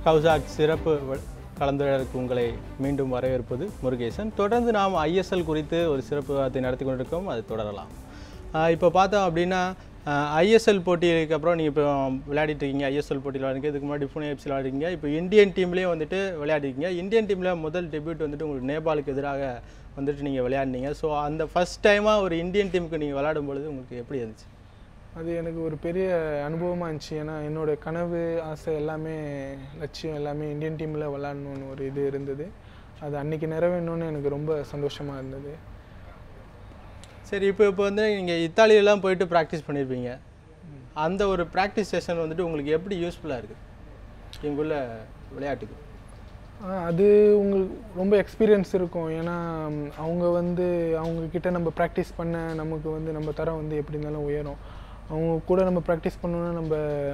கவுசாக் சிறப்பு வ- கலந்துரையாடலுக்கு உங்களை மீண்டும் வரவேற்பது முருகேசன் தொடர்ந்து நாம் ஐஎஸ்எல் குறித்து ஒரு சிறப்பு விவாதத்தை நடத்தி கொண்டிருக்கோம் அது தொடரலாம் ஆஹ் இப்போ பார்த்தோம் அப்படின்னா ஐஎஸ்எல் போட்டிக்கு அப்புறம் நீங்கள் இப்போ விளையாடிட்டு இருக்கீங்க ஐஎஸ்எல் போட்டியில் விளையாடுங்க இதுக்கு முன்னாடி புனே எஃப்சி விளையாடுறீங்க இப்போ இந்தியன் டீம்லேயே வந்துட்டு விளையாடிருக்கீங்க இந்தியன் டீமில் முதல் டெபியூட் வந்துட்டு உங்களுக்கு நேபாளுக்கு எதிராக வந்துட்டு நீங்கள் விளையாடினீங்க ஸோ அந்த ஃபர்ஸ்ட் டைமாக ஒரு இந்தியன் டீமுக்கு நீங்கள் விளையாடும் பொழுது உங்களுக்கு எப்படி இருந்துச்சு அது எனக்கு ஒரு பெரிய அனுபவமாக இருந்துச்சு ஏன்னா என்னோட கனவு ஆசை எல்லாமே லட்சியம் எல்லாமே இந்தியன் டீமில் விளாடணுன்னு ஒரு இது இருந்தது அது அன்னைக்கு நிறைவேறணும்னு எனக்கு ரொம்ப சந்தோஷமாக இருந்தது சரி இப்போ இப்போ வந்து நீங்கள் இத்தாலியெல்லாம் போயிட்டு ப்ராக்டிஸ் பண்ணியிருப்பீங்க அந்த ஒரு ப்ராக்டிஸ் செஷன் வந்துட்டு உங்களுக்கு எப்படி யூஸ்ஃபுல்லாக இருக்குது இங்குள்ள விளையாட்டுக்கு ஆ, அது உங்களுக்கு ரொம்ப எக்ஸ்பீரியன்ஸ் இருக்கும் ஏன்னா ம், அவங்க வந்து அவங்க கிட்ட நம்ம ப்ராக்டிஸ் பண்ண நமக்கு வந்து நம்ம தரம் வந்து எப்படி இருந்தாலும் உயரும் அவங்க கூட நம்ம ப்ராக்டிஸ் பண்ணோன்னா நம்ம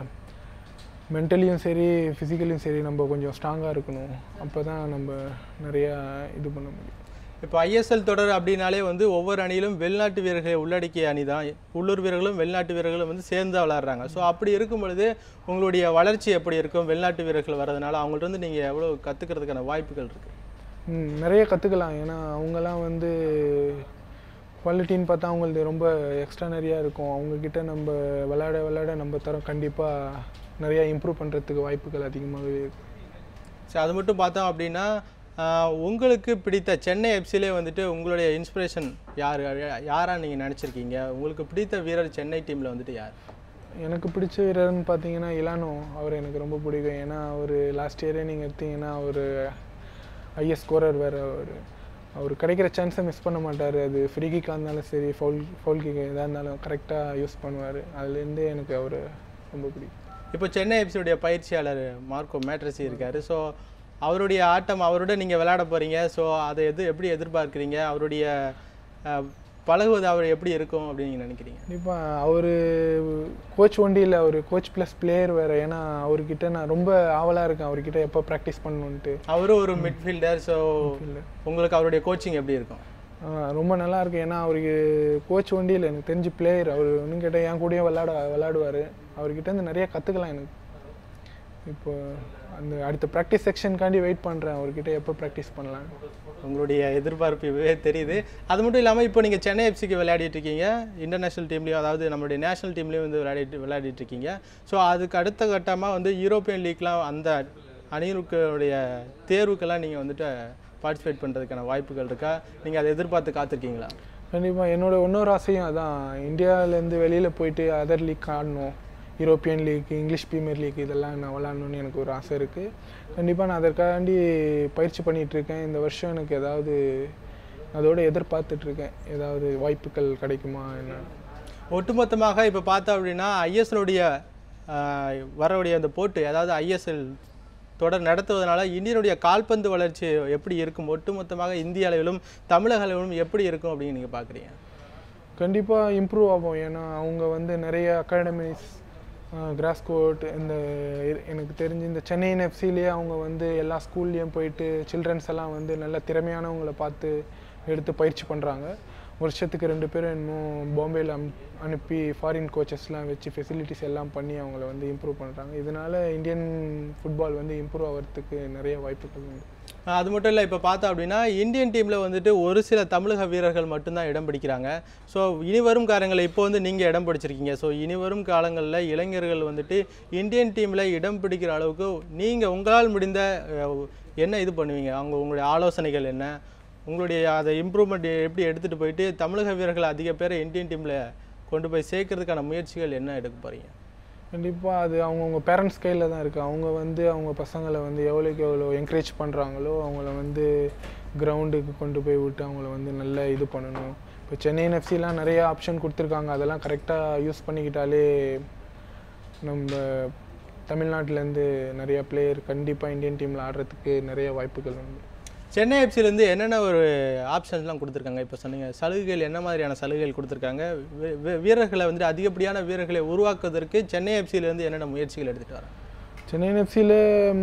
மென்டலியும் சரி ஃபிசிக்கலியும் சரி நம்ம கொஞ்சம் ஸ்ட்ராங்காக இருக்கணும் அப்போ தான் நம்ம நிறையா இது பண்ண முடியும் இப்போ ஐஎஸ்எல் தொடர் அப்படின்னாலே வந்து ஒவ்வொரு அணியிலும் வெளிநாட்டு வீரர்களை உள்ளடக்கிய அணி தான் உள்ளூர் வீரர்களும் வெளிநாட்டு வீரர்களும் வந்து சேர்ந்து விளாட்றாங்க ஸோ அப்படி இருக்கும் பொழுது உங்களுடைய வளர்ச்சி எப்படி இருக்கும் வெளிநாட்டு வீரர்கள் வர்றதுனால அவங்கள்ட்ட வந்து நீங்கள் எவ்வளோ கற்றுக்கிறதுக்கான வாய்ப்புகள் இருக்குது ம், நிறைய கற்றுக்கலாம் ஏன்னா அவங்கெல்லாம் வந்து குவாலிட்டின்னு பார்த்தா அவங்களது ரொம்ப எக்ஸ்ட்ரா நிறையா இருக்கும் அவங்கக்கிட்ட நம்ம விளையாட விளையாட நம்ம தரம் கண்டிப்பாக நிறையா இம்ப்ரூவ் பண்ணுறதுக்கு வாய்ப்புகள் அதிகமாகவே இருக்கு சரி அது மட்டும் பார்த்தோம் அப்படின்னா ஆஹ், உங்களுக்கு பிடித்த சென்னை எஃப்சிலே வந்துட்டு உங்களுடைய இன்ஸ்பிரேஷன் யார் யாரா நீங்கள் நினச்சிருக்கீங்க உங்களுக்கு பிடித்த வீரர் சென்னை டீமில் வந்துட்டு யார் எனக்கு பிடிச்ச வீரர்னு பார்த்தீங்கன்னா இலானோ அவர் எனக்கு ரொம்ப பிடிக்கும் ஏன்னா அவர் லாஸ்ட் இயரே நீங்கள் எடுத்தீங்கன்னா அவர் ஐஎஸ் ஸ்கோரர் வேறு அவர் அவர் கிடைக்கிற சான்ஸை மிஸ் பண்ண மாட்டார் அது ஃப்ரீ கிக்காக இருந்தாலும் சரி ஃபவுல் ஃபவுல் கிக் எதாக இருந்தாலும் கரெக்டாக யூஸ் பண்ணுவார் அதுலேருந்தே எனக்கு அவர் ரொம்ப பிடிக்கும் இப்போ சென்னை எஃப்சியுடைய பயிற்சியாளர் மார்க்கோ மேட்ரஸி இருக்காரு ஸோ அவருடைய ஆட்டம் அவரோட நீங்கள் விளையாட போகிறீங்க ஸோ அதை எது எப்படி எதிர்பார்க்குறீங்க அவருடைய ஆஹ், பழகுவது அவர் எப்படி இருக்கும் அப்படின்னு நீங்கள் நினைக்கிறீங்க கண்டிப்பாக அவர் கோச் ஒண்டியில் அவர் கோச் ப்ளஸ் பிளேயர் வேறு ஏன்னா அவர்கிட்ட நான் ரொம்ப ஆவலாக இருக்கேன் அவர்கிட்ட எப்போ ப்ராக்டிஸ் பண்ணணுன்ட்டு அவரும் ஒரு மிட்ஃபீல்டர் ஸோ உங்களுக்கு அவருடைய கோச்சிங் எப்படி இருக்கும் ஆ, ரொம்ப நல்லா இருக்கு ஏன்னா அவருக்கு கோச் ஒண்டியில் எனக்கு தெரிஞ்சு பிளேயர் அவர் இன்னும் கேட்டால் என் கூடயே விளாட விளாடுவார் அவர்கிட்ட இருந்து நிறைய கற்றுக்கலாம் எனக்கு இப்போ அந்த அடுத்த ப்ராக்டிஸ் செக்ஷனுக்காண்டி வெயிட் பண்ணுறேன் அவர்கிட்ட எப்போ ப்ராக்டிஸ் பண்ணலாம் உங்களுடைய எதிர்பார்ப்பு இப்பவே தெரியுது அது மட்டும் இல்லாமல் இப்போ நீங்கள் சென்னை எஃப்சிக்கு விளையாடிட்டு இருக்கீங்க இன்டர்நேஷனல் டீம்லேயும் அதாவது நம்மளுடைய நேஷனல் டீம்லேயும் வந்து விளையாடிட்டு விளையாடிட்டு இருக்கீங்க ஸோ அதுக்கு அடுத்த கட்டமாக வந்து யூரோப்பியன் லீக்லாம் அந்த அணிகளுடைய தேர்வுக்கெல்லாம் நீங்கள் வந்துட்டு பார்ட்டிசிபேட் பண்ணுறதுக்கான வாய்ப்புகள் இருக்கா நீங்கள் அதை எதிர்பார்த்து காத்திருக்கீங்களா கண்டிப்பாக என்னோட இன்னொரு ஆசையும் அதான் இந்தியாவிலேருந்து வெளியில் போயிட்டு அதர் லீக் ஆடணும் European league English Premier league இதெல்லாம் நான் விளாடணும்னு எனக்கு ஒரு ஆசை இருக்குது கண்டிப்பாக நான் அதற்காண்டி பயிற்சி பண்ணிட்டு இருக்கேன் இந்த வருஷம் எனக்கு ஏதாவது அதோட எதிர்பார்த்துட்ருக்கேன் ஏதாவது வாய்ப்புகள் கிடைக்குமா என்ன ஒட்டுமொத்தமாக இப்போ பார்த்தோம் அப்படின்னா ஐஎஸ்எலுடைய வரக்கூடிய அந்த போட்டு அதாவது ஐஎஸ்எல் தொடர் நடத்துவதனால இந்தியனுடைய கால்பந்து வளர்ச்சி எப்படி இருக்கும் ஒட்டுமொத்தமாக இந்திய அளவிலும் தமிழக அளவிலும் எப்படி இருக்கும் அப்படின்னு நீங்கள் பார்க்குறீங்க கண்டிப்பாக இம்ப்ரூவ் ஆகும் ஏன்னா அவங்க வந்து நிறைய அகாடமிஸ் கிராஸ்கோட் இந்த இ- எனக்கு தெரிஞ்சு இந்த சென்னை எஃப்சிலேயே அவங்க வந்து எல்லா ஸ்கூல்லேயும் போயிட்டு சில்ட்ரன்ஸ் எல்லாம் வந்து நல்ல திறமையானவங்களை பார்த்து எடுத்து பயிற்சி பண்ணுறாங்க வருஷத்துக்கு ரெண்டு பேரும் இன்னும் பாம்பேயில் அம் அனுப்பி ஃபாரின் கோச்சஸ்லாம் வச்சு ஃபெசிலிட்டிஸ் எல்லாம் பண்ணி அவங்கள வந்து இம்ப்ரூவ் பண்ணுறாங்க இதனால இந்தியன் ஃபுட்பால் வந்து இம்ப்ரூவ் ஆகிறதுக்கு நிறைய வாய்ப்புகள் உண்டு ஆஹ் அது மட்டும் இல்லை இப்போ பார்த்தோம் அப்படின்னா இந்தியன் டீமில் வந்துட்டு ஒரு சில தமிழக வீரர்கள் மட்டும்தான் இடம் பிடிக்கிறாங்க ஸோ இனி வரும் காலங்களில் இப்போ வந்து நீங்கள் இடம் பிடிச்சிருக்கீங்க ஸோ இனி வரும் காலங்களில் இளைஞர்கள் வந்துட்டு இந்தியன் டீமில் இடம் பிடிக்கிற அளவுக்கு நீங்கள் உங்களால் முடிந்த அஹ், என்ன இது பண்ணுவீங்க அவங்க உங்களுடைய ஆலோசனைகள் என்ன உங்களுடைய அதை இம்ப்ரூவ்மெண்ட் எப்படி எடுத்துகிட்டு போயிட்டு தமிழக வீரர்கள் அதிக பேரை இந்தியன் டீமில் கொண்டு போய் சேர்க்கறதுக்கான முயற்சிகள் என்ன எடுக்க போகிறீங்க கண்டிப்பாக அது அவங்கவுங்க பேரண்ட்ஸ் கையில் தான் இருக்குது அவங்க வந்து அவங்க பசங்களை வந்து எவ்வளோக்கு எவ்வளோ என்கரேஜ் பண்ணுறாங்களோ அவங்கள வந்து கிரவுண்டுக்கு கொண்டு போய் விட்டு அவங்கள வந்து நல்ல இது பண்ணணும் இப்போ சென்னை எஃப்சிலாம் நிறைய ஆப்ஷன் கொடுத்துருக்காங்க அதெல்லாம் கரெக்டாக யூஸ் பண்ணிக்கிட்டாலே நம்ம தமிழ்நாட்டிலேருந்து நிறைய பிளேயர் கண்டிப்பாக இந்தியன் டீமில் ஆடுறதுக்கு நிறைய வாய்ப்புகள் உண்டு சென்னை எஃப்சிலேருந்து என்னென்ன ஒரு ஆப்ஷன்ஸ்லாம் கொடுத்துருக்காங்க இப்போ சொன்னீங்க சலுகைகள் என்ன மாதிரியான சலுகைகள் கொடுத்துருக்காங்க வீ- வீ- வீரர்களை வந்து அதிகப்படியான வீரர்களை உருவாக்குவதற்கு சென்னை எஃப்சிலேருந்து என்னென்ன முயற்சிகள் எடுத்துகிட்டு வராங்க சென்னை எஃப்சியில்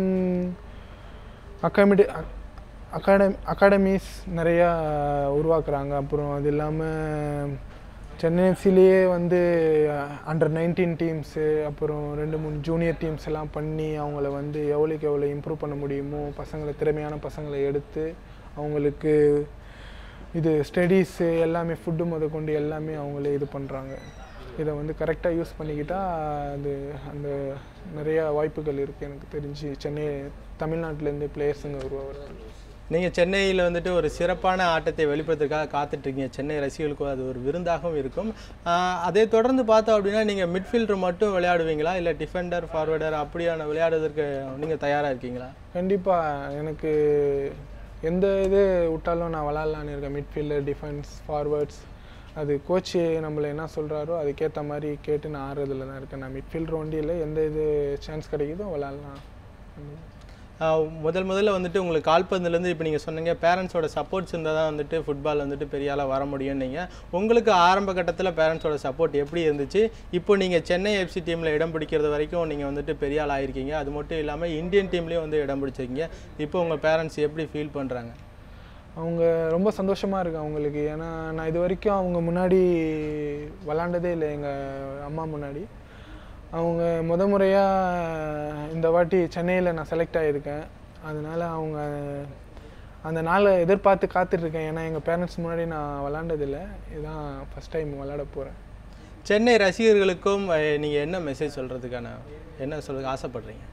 அகாடமி அகாடமி அகாடமிஸ் நிறையா உருவாக்குறாங்க அப்புறம் அது இல்லாமல் சென்னை எஃப்சிலேயே வந்து அண்டர் நைன்டீன் டீம்ஸு அப்புறம் ரெண்டு மூணு ஜூனியர் டீம்ஸ் எல்லாம் பண்ணி அவங்கள வந்து எவ்வளோக்கு எவ்வளோ இம்ப்ரூவ் பண்ண முடியுமோ பசங்களை திறமையான பசங்களை எடுத்து அவங்களுக்கு இது ஸ்டடீஸு எல்லாமே ஃபுட்டு முத கொண்டு எல்லாமே அவங்களே இது பண்ணுறாங்க இதை வந்து கரெக்டாக யூஸ் பண்ணிக்கிட்டால் அது அந்த நிறையா வாய்ப்புகள் இருக்குது எனக்கு தெரிஞ்சு சென்னை தமிழ்நாட்டிலேருந்து பிளேயர்ஸுங்க உருவாகிறது நீங்கள் சென்னையில் வந்துட்டு ஒரு சிறப்பான ஆட்டத்தை வெளிப்படுத்துறதுக்காக காத்துட்ருக்கீங்க சென்னை ரசிகர்களுக்கும் அது ஒரு விருந்தாகவும் இருக்கும் ஆஹ் அதை தொடர்ந்து பார்த்தோம் அப்படின்னா நீங்கள் மிட்ஃபீல்டர் மட்டும் விளையாடுவீங்களா இல்லை டிஃபெண்டர் ஃபார்வர்டர் அப்படியான விளையாடுறதுக்கு நீங்கள் தயாராக இருக்கீங்களா கண்டிப்பாக எனக்கு எந்த இது விட்டாலும் நான் விளாட்லான்னு இருக்கேன் மிட்ஃபீல்டர் டிஃபென்ஸ் ஃபார்வர்ட்ஸ் அது கோச்சு நம்மளை என்ன சொல்கிறாரோ அதுக்கேற்ற மாதிரி கேட்டு நான் ஆடுறதுல தான் இருக்கேன் நான் மிட்ஃபீல்டர் ஒண்டியில் எந்த இது சான்ஸ் கிடைக்குதோ விளாட்லாம் ஆஹ் முதல் முதல்ல வந்துட்டு உங்களுக்கு கால்பந்துலேருந்து இப்போ நீங்கள் சொன்னீங்க பேரண்ட்ஸோட சப்போர்ட்ஸ் இருந்தால் தான் வந்துட்டு ஃபுட்பால் வந்துட்டு பெரிய ஆளாக வர முடியும் நீங்கள் உங்களுக்கு ஆரம்ப கட்டத்தில் பேரண்ட்ஸோட சப்போர்ட் எப்படி இருந்துச்சு இப்போ நீங்கள் சென்னை எஃப்சி டீமில் இடம் பிடிக்கிறது வரைக்கும் நீங்கள் வந்துட்டு பெரிய ஆள் ஆயிருக்கீங்க அது மட்டும் இல்லாமல் இந்தியன் டீம்லேயும் வந்து இடம் பிடிச்சிருக்கீங்க இப்போ உங்கள் பேரண்ட்ஸ் எப்படி ஃபீல் பண்ணுறாங்க அவங்க ரொம்ப சந்தோஷமாக இருக்கு அவங்களுக்கு ஏன்னா நான் இது வரைக்கும் அவங்க முன்னாடி விளாண்டதே இல்லை எங்கள் அம்மா முன்னாடி அவங்க முத முறையாக இந்த வாட்டி சென்னையில் நான் செலக்ட் ஆகியிருக்கேன் அதனால் அவங்க அந்த நாளை எதிர்பார்த்து காத்துட்ருக்கேன் ஏன்னா எங்கள் பேரண்ட்ஸ் முன்னாடி நான் விளாண்டதில்லை இதுதான் ஃபஸ்ட் டைம் விளாட போகிறேன் சென்னை ரசிகர்களுக்கும் நீங்கள் என்ன மெசேஜ் சொல்கிறதுக்கான என்ன சொல்ல ஆசைப்படுறீங்க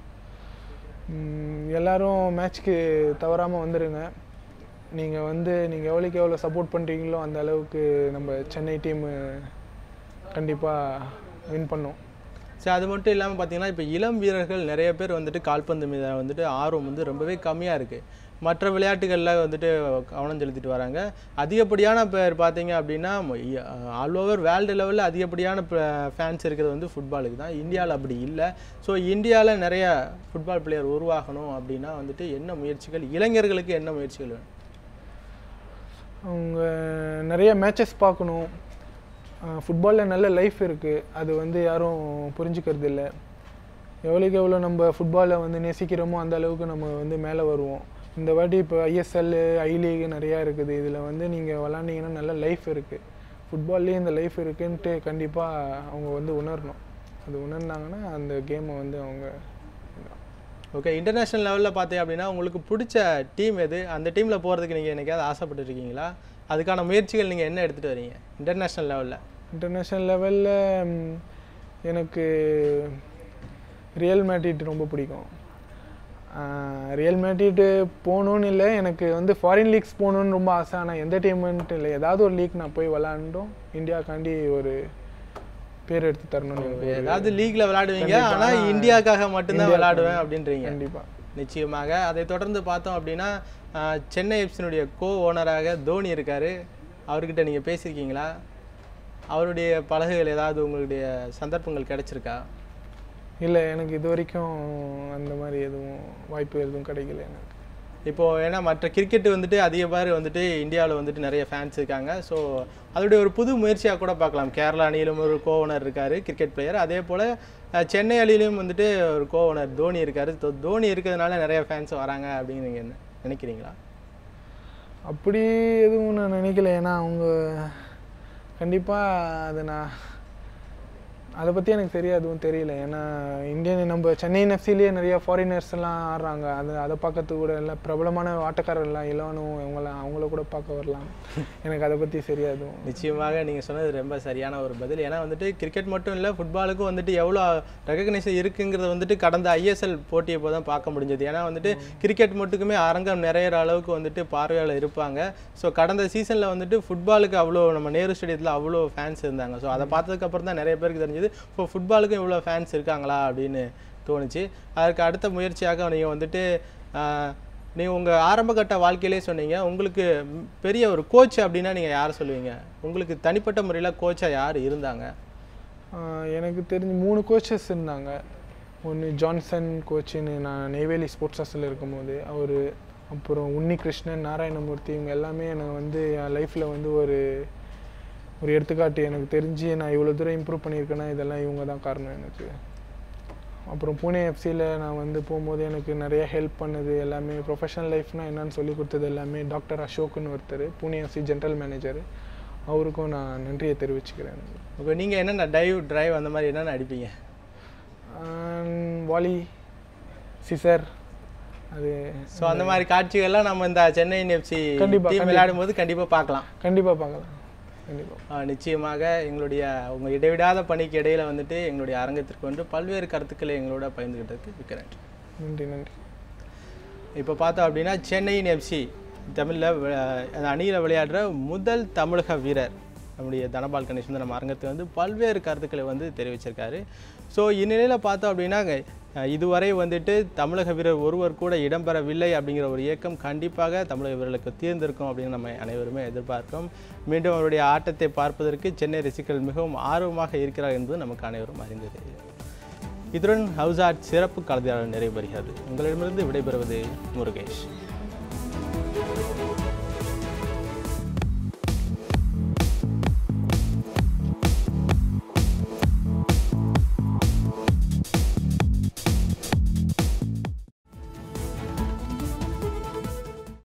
எல்லாரும் மேட்ச்க்கு தவறாமல் வந்துடுங்க நீங்கள் வந்து நீங்கள் எவ்வளோக்கு எவ்வளோ சப்போர்ட் பண்ணுறீங்களோ அந்த அளவுக்கு நம்ம சென்னை டீமு கண்டிப்பாக வின் பண்ணும் சரி அது மட்டும் இல்லாமல் பார்த்தீங்கன்னா இப்போ இளம் வீரர்கள் நிறைய பேர் வந்துட்டு கால்பந்து மீது வந்துட்டு ஆர்வம் வந்து ரொம்பவே கம்மியாக இருக்குது மற்ற விளையாட்டுகளில் வந்துட்டு கவனம் செலுத்திட்டு வராங்க அதிகப்படியான பேர் பார்த்தீங்க அப்படின்னா ஆல் ஓவர் வேர்ல்டு லெவலில் அதிகப்படியான ஃபேன்ஸ் இருக்கிறது வந்து ஃபுட்பாலுக்கு தான் இந்தியாவில் அப்படி இல்லை ஸோ இந்தியாவில் நிறைய ஃபுட்பால் பிளேயர் உருவாகணும் அப்படின்னா வந்துட்டு என்ன முயற்சிகள் இளைஞர்களுக்கு என்ன முயற்சிகள் வேணும் அவங்க நிறைய மேட்சஸ் பார்க்கணும் ஃபுட்பாலில் நல்ல லைஃப் இருக்குது அது வந்து யாரும் புரிஞ்சுக்கிறது இல்லை எவ்வளோக்கு எவ்வளோ நம்ம ஃபுட்பாலை வந்து நேசிக்கிறோமோ அந்த அளவுக்கு நம்ம வந்து மேலே வருவோம் இந்த வாட்டி இப்போ ஐஎஸ்எல் ஐ லீக் நிறையா இருக்குது இதில் வந்து நீங்கள் விளாண்டிங்கன்னா நல்ல லைஃப் இருக்குது ஃபுட்பால்லேயே இந்த லைஃப் இருக்குன்ட்டு கண்டிப்பாக அவங்க வந்து உணரணும் அது உணர்ந்தாங்கன்னா அந்த கேமை வந்து அவங்க ஓகே இன்டர்நேஷ்னல் லெவலில் பார்த்தீங்க அப்படின்னா உங்களுக்கு பிடிச்ச டீம் எது அந்த டீமில் போகிறதுக்கு நீங்கள் என்னைக்காவது ஆசைப்பட்டுருக்கீங்களா அதுக்கான முயற்சிகள் நீங்கள் என்ன எடுத்துகிட்டு வரீங்க இன்டர்நேஷ்னல் லெவலில் இன்டர்நேஷ்னல் லெவலில் எனக்கு ரியல் மேட்ரிட் ரொம்ப பிடிக்கும் ரியல் மேட்ரிட்டு போகணுன்னு இல்லை எனக்கு வந்து ஃபாரின் லீக்ஸ் போகணுன்னு ரொம்ப ஆசை ஆனால் எந்த டீம்ன்ட்டு இல்லை ஏதாவது ஒரு லீக் நான் போய் விளாண்டும் இந்தியாக்காண்டி ஒரு பேர் எடுத்து தரணும்னு எனக்கு ஒரு- ஏதாவது லீக்ல விளையாடுவீங்க ஆனா இந்தியாக்காக மட்டும்தான் விளையாடுவேன் அப்படின்றீங்க கண்டிப்பா நிச்சயமாக அதை தொடர்ந்து பார்த்தோம் அப்படின்னா ஆஹ், சென்னை எஃப்சினுடைய கோ ஓனராக தோனி இருக்காரு அவர்கிட்ட நீங்க பேசியிருக்கீங்களா அவருடைய பலகுகள் ஏதாவது உங்களுடைய சந்தர்ப்பங்கள் கிடைச்சிருக்கா இல்லை எனக்கு இது வரைக்கும் அந்த மாதிரி எதுவும் வாய்ப்பு எதுவும் கிடைக்கல எனக்கு இப்போ ஏன்னா மற்ற கிரிக்கெட் வந்துட்டு அதிக பேர் வந்துட்டு இந்தியாவில் வந்துட்டு நிறைய ஃபேன்ஸ் இருக்காங்க ஸோ அதோடைய ஒரு புது முயற்சியாக கூட பார்க்கலாம் கேரளா அணியிலும் ஒரு கோவனர் இருக்காரு கிரிக்கெட் பிளேயர் அதே போல் அஹ், சென்னை அணியிலும் வந்துட்டு ஒரு கோவனர் தோனி இருக்காரு தோ- தோனி இருக்கிறதுனால நிறைய ஃபேன்ஸ் வராங்க அப்படின்னு நீங்கள் என்ன நினைக்கிறீங்களா அப்படி எதுவும் நான் நினைக்கல ஏன்னா அவங்க கண்டிப்பாக அதை நான் அதை பற்றி எனக்கு சரியா எதுவும் தெரியல ஏன்னா இந்தியன் நம்ம சென்னை எஃப்சிலேயே நிறைய ஃபாரினர்ஸ் எல்லாம் ஆடுறாங்க அது அதை பார்க்கறதுக்கு கூட எல்லாம் பிரபலமான ஆட்டக்காரர்லாம் இளவனும் இவங்களாம் அவங்கள கூட பார்க்க வரலாம் எனக்கு அதை பற்றி சரியா எதுவும் நிச்சயமாக நீங்கள் சொன்னது ரொம்ப சரியான ஒரு பதில் ஏன்னா வந்துட்டு கிரிக்கெட் மட்டும் இல்லை ஃபுட்பாலுக்கும் வந்துட்டு எவ்வளோ ரெகக்னைசேஷன் இருக்குங்கிறத வந்துட்டு கடந்த ஐஎஸ்எல் போட்டியை போது தான் பார்க்க முடிஞ்சது ஏன்னா வந்துட்டு கிரிக்கெட் மட்டுக்குமே அரங்கம் நிறையிற அளவுக்கு வந்துட்டு பார்வையாளர் இருப்பாங்க ஸோ கடந்த சீசனில் வந்துட்டு ஃபுட்பாலுக்கு அவ்வளோ நம்ம நேரு ஸ்டேடியத்தில் அவ்வளோ ஃபேன்ஸ் இருந்தாங்க ஸோ அதை பார்த்ததுக்கப்புறம் தான் நிறைய பேருக்கு தெரிஞ்சது இப்போ ஃபுட்பாலுக்கும் இவ்வளோ ஃபேன்ஸ் இருக்காங்களா அப்படின்னு தோணுச்சு அதற்கு அடுத்த முயற்சியாக நீங்கள் வந்துட்டு ஆஹ், நீங்கள் உங்கள் ஆரம்பகட்ட வாழ்க்கையிலே சொன்னீங்க உங்களுக்கு ம், பெரிய ஒரு கோச் அப்படின்னா நீங்கள் யாரை சொல்லுவீங்க உங்களுக்கு தனிப்பட்ட முறையில் கோச்சாக யார் இருந்தாங்க ஆஹ் எனக்கு தெரிஞ்சு மூணு கோச்சஸ் இருந்தாங்க ஒன்று ஜான்சன் கோச்சுன்னு நான் நெய்வேலி ஸ்போர்ட்ஸ் ஹாஸ்டலில் இருக்கும்போது அவர் அப்புறம் உன்னி கிருஷ்ணன் நாராயணமூர்த்தி இவங்க எல்லாமே எனக்கு வந்து என் லைஃப்பில் வந்து ஒரு ஒரு எடுத்துக்காட்டு எனக்கு தெரிஞ்சு நான் இவ்வளோ தூரம் இம்ப்ரூவ் பண்ணியிருக்கேன்னா இதெல்லாம் இவங்க தான் காரணம் எனக்கு அப்புறம் பூனே எஃப்சியில் நான் வந்து போகும்போது எனக்கு நிறைய ஹெல்ப் பண்ணது எல்லாமே ப்ரொஃபஷனல் லைஃப்னா என்னன்னு சொல்லி கொடுத்தது எல்லாமே டாக்டர் அசோக்னு ஒருத்தர் பூனே எஃப்சி ஜென்ரல் மேனேஜர் அவருக்கும் நான் நன்றியை தெரிவிச்சுக்கிறேன் இப்போ நீங்கள் என்னென்ன டைவ் டிரைவ் அந்த மாதிரி என்னென்ன அடிப்பீங்க வாலி சிசர் அது ஸோ அந்த மாதிரி காட்சிகள்லாம் நம்ம இந்த சென்னை எஃப்சி கண்டிப்பா, டீம் விளையாடும் போது கண்டிப்பாக பார்க்கலாம் கண்டிப்பாக பார்க்கலாம் கண்டிப்பாக ஆஹ் நிச்சயமாக எங்களுடைய உங்கள் இடைவிடாத பணிக்கு இடையில வந்துட்டு எங்களுடைய அரங்கத்திற்கு வந்து பல்வேறு கருத்துக்களை எங்களோட பகிர்ந்துக்கிட்டதுக்கு மிக்க நன்றி நன்றி நன்றி இப்போ பார்த்தோம் அப்படின்னா சென்னையின் எஃப்சி தமிழில் அந்த அணியில் விளையாடுற முதல் தமிழக வீரர் நம்முடைய தனபால் கணேஷ் வந்து நம்ம அரங்கத்துக்கு வந்து பல்வேறு கருத்துக்களை வந்து தெரிவிச்சிருக்காரு ஸோ இந்நிலையில் பார்த்தோம் அப்படின்னா அஹ், இதுவரை வந்துட்டு தமிழக வீரர் ஒருவர் கூட இடம்பெறவில்லை அப்படிங்கிற ஒரு இயக்கம் கண்டிப்பாக தமிழக வீரர்களுக்கு தீர்ந்திருக்கும் அப்படின்னு நம்ம அனைவருமே எதிர்பார்க்கிறோம் மீண்டும் அவருடைய ஆட்டத்தை பார்ப்பதற்கு சென்னை ரசிகர்கள் மிகவும் ஆர்வமாக இருக்கிறார் என்பது நமக்கு அனைவரும் அறிந்தது இத்துடன் ஹவுஸ் ஆர்ட் சிறப்பு கலந்தாளர் நிறைவு பெறுகிறது உங்களிடமிருந்து விடைபெறுவது முருகேஷ்